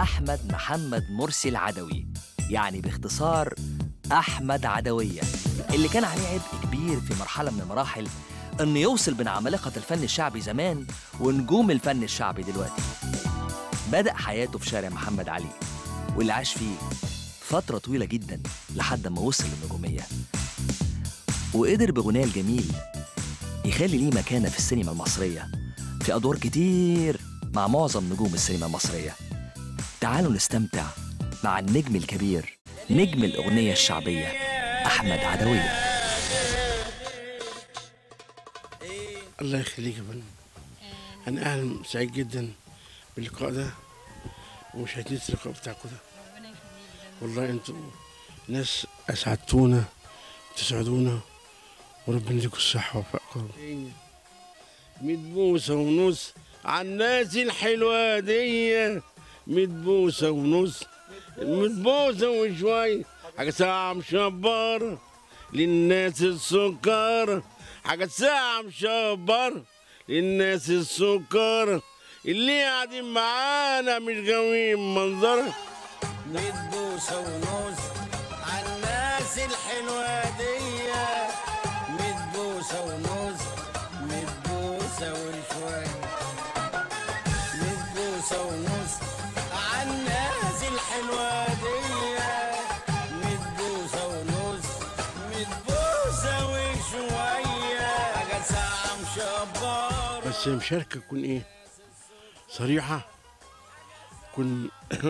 أحمد محمد مرسي العدوي يعني باختصار أحمد عدوية اللي كان عليه عبء كبير في مرحلة من المراحل إنه يوصل بين عمالقة الفن الشعبي زمان ونجوم الفن الشعبي دلوقتي بدأ حياته في شارع محمد علي واللي عاش فيه فترة طويلة جدا لحد ما وصل للنجومية وقدر بغناه الجميل يخلي ليه مكانة في السينما المصرية في أدوار كتير مع معظم نجوم السينما المصرية تعالوا نستمتع مع النجم الكبير نجم الأغنية الشعبية أحمد عدوية الله يخليك يا فندم انا اهلا سعيد جدا باللقاء ده ومش هتنسى اللقاء بتاعكم ده والله انتوا ناس اسعدتونا وتسعدونا وربنا يديكم الصحة ووفقكم ميت بوسة ونص على الناس الحلوة دي ميت بوسة ونص ميت بوسة وشوية حاجة ساعة مشبرة للناس السكر حاجة ساعة مشبرة للناس السكر اللي قاعدين معانا مش غاويين منظرة ميت بوسة ونص على الناس الحلوة دي ميت بوسة ونص ميت بوسة وشوية ميت بوسة ونص على الناس الحلوة دي ميت بوسة ونص ميت بوسة وشوية حاجة ساعة مشبرة بس المشاركة تكون ايه؟ صريحة تكون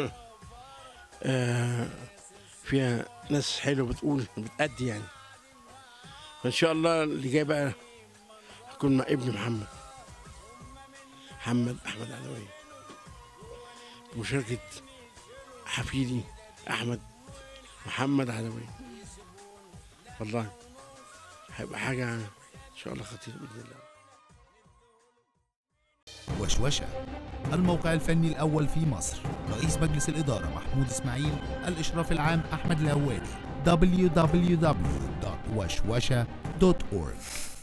آه فيها ناس حلوة بتقول بتأدي يعني فإن شاء الله اللي جاي بقى هكون مع ابن محمد محمد أحمد عدوية بمشاركة حفيدي أحمد محمد عدوية والله هيبقى حاجة إن شاء الله خطيرة بإذن الله وشوشة الموقع الفني الأول في مصر رئيس مجلس الإدارة محمود إسماعيل الإشراف العام أحمد الهوادي www.وشوشة.org